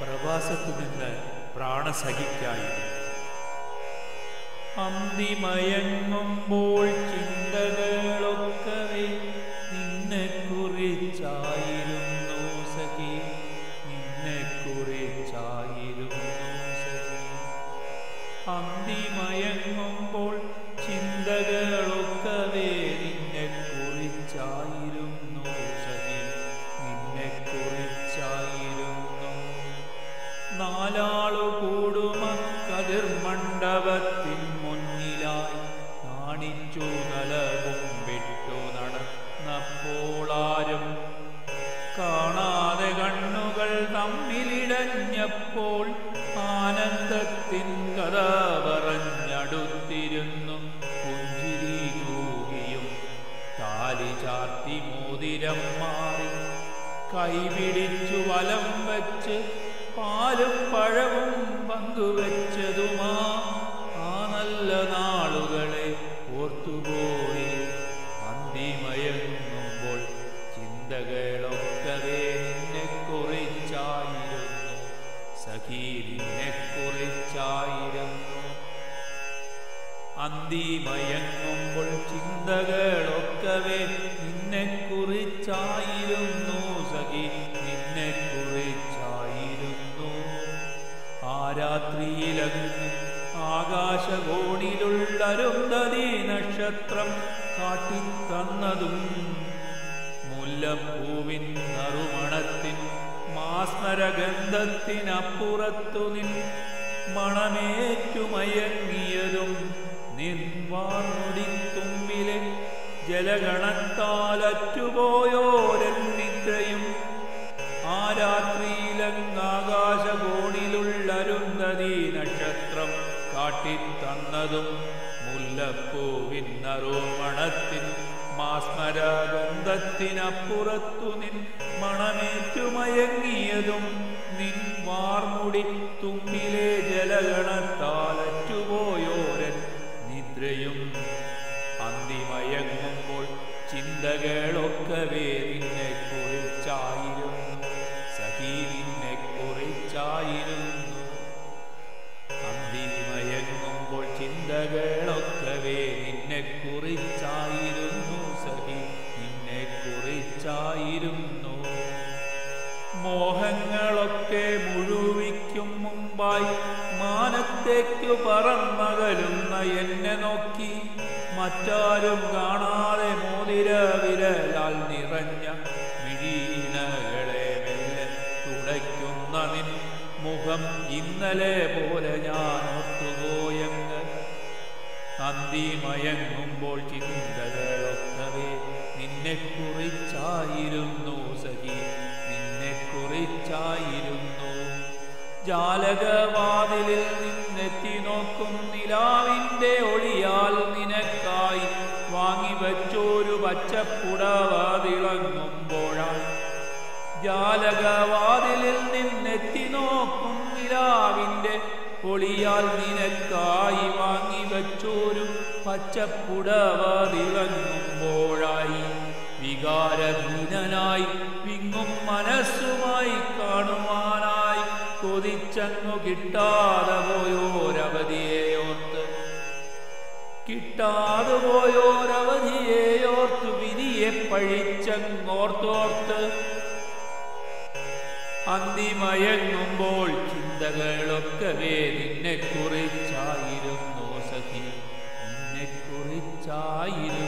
പ്രവാസത്തു നിന്ന് പ്രാണസഖിക്കായി അന്തിമയങ്ങുമ്പോൾ ചിന്തകളൊക്കവേ നിന്നെ കുറിച്ചായിരുന്നു സഖി നിന്നെ കുറിച്ചായിരുന്നു സഖി അന്തിമയങ്ങുമ്പോൾ ചിന്തകളൊക്കവേ നിന്നെ കുറിച്ചായിരുന്നു സഖി നിന്നെ കുറിച്ചായിരുന്നു നാലാളു കൂടുമ കതിർ മണ്ഡപത്തിൻ മുന്നിലായി നാണിച്ചു തലവും വിട്ടു നടന്നപ്പോളാരും കാണാതെ കണ്ണുകൾ തമ്മിലിടഞ്ഞപ്പോൾ ആനന്ദത്തിൻ കഥ പറഞ്ഞടുത്തിരുന്നു പുഞ്ചിരി തൂകിയും താലി ചാർത്തി മോതിരം മാറി കൈപിടിച്ചു വലം വച്ച് പാലും പഴവും പങ്കുവച്ചതുമാ ആ നല്ല നാളുകളെ ഓർത്തുപോയി അന്തിമയങ്ങുമ്പോൾ ചിന്തകളൊക്കവേ നിന്നെ കുറിച്ചായിരുന്നു സഖീ നിന്നെ കുറിച്ചായിരുന്നു അന്തിമയങ്ങുമ്പോൾ ചിന്തകളൊക്കവേ നിന്നെ കുറിച്ചായിരുന്നു സഖി നിന്നെ കുറിച്ചായിരുന്നു ആ രാത്രിയിലങ്ങ് ആകാശകോണിലുള്ളരുന്തതി നക്ഷത്രം കാട്ടിത്തന്നതും മുല്ലപ്പൂവിൻ നറുമണത്തിൻ മാസ്മരഗന്ധത്തിനപ്പുറത്തു നിൻ മണമേറ്റുമയങ്ങിയതും നിർവാർമുടിത്തുമ്പിലെ ജലഗണത്താലറ്റുപോയോരൻ നിദ്രയും ആ രാത്രിയിലങ്ങാകാശകോണിലുള്ളരുന്തതി നക്ഷത്രം കാട്ടിത്തന്നതും മുല്ലപ്പൂവിൻ നറുമണത്തിൻ മാസ്മരഗന്ധത്തിനപ്പുറത്തു നിൻ മണമേറ്റുമയങ്ങിയതും നിൻ വാർമുടി തുമ്പിലെ ജലഗണത്താലറ്റുപോയോരൻ നിദ്രയും അന്തിമയങ്ങുമ്പോൾ ചിന്തകളൊക്കവേ നിന്നെ കുറിച്ചായിരുന്നു സഖീ നിന്നെ കുറിച്ചായിരുന്നു അന്തിമയങ്ങുമ്പോൾ ചിന്തകളൊക്കവേ നിന്നെ കുറിച്ചായിരുന്നു സഖി നിന്നെ കുറിച്ചായിരുന്നു മോഹങ്ങളൊക്കെ മുഴുവിക്കും മുമ്പായി മാനത്തേക്കു പറന്നകലുന്ന എന്നെ നോക്കി മറ്റാരും കാണാതെ മോതിര വിരലാൽ നിറഞ്ഞ മിഴീനകളെ മെല്ലെ തുടയ്ക്കുന്ന നിൻ മുഖം ഇന്നലെ പോലെ ഞാൻ ഓർത്തുപോയങ്ങ് അന്തിമയങ്ങുമ്പോൾ ചിന്തകളൊക്കവേ നിന്നെ കുറിച്ചായിരുന്നു സഖി നിന്നെ കുറിച്ചായിരുന്നു ജാലകവാതിലിൽ നിന്നെത്തി നോക്കും നിലാവിൻ്റെ ഒളിയാൽ നിനക്കായി വാങ്ങിവച്ചൊരു പച്ചപ്പുടവാതിളങ്ങുമ്പോഴായി ജാലകവാതിലിൽ നിന്നെത്തി നോക്കും നിലാവിൻ്റെ ഒളിയാൽ നിനക്കായി വാങ്ങിവച്ചൊരു പച്ചപ്പുടവാതിളങ്ങുമ്പോഴായി വികാരധീനനായി വിങ്ങും മനസ്സുമായി കാണുവാനായി കൊതിച്ചങ്ങു കിട്ടാതെ പോയോരവധിയെ ഓർത്ത് കിട്ടാതെ പോയോരവധിയെ ഓർത്തു വിധിയെ പഴിച്ചങ്ങോർത്തോർത്ത് അന്തിമയങ്ങുമ്പോൾ ചിന്തകളൊക്കവേ നിന്നെ കുറിച്ചായിരുന്നു സഖി നിന്നെ കുറിച്ചായിരുന്നു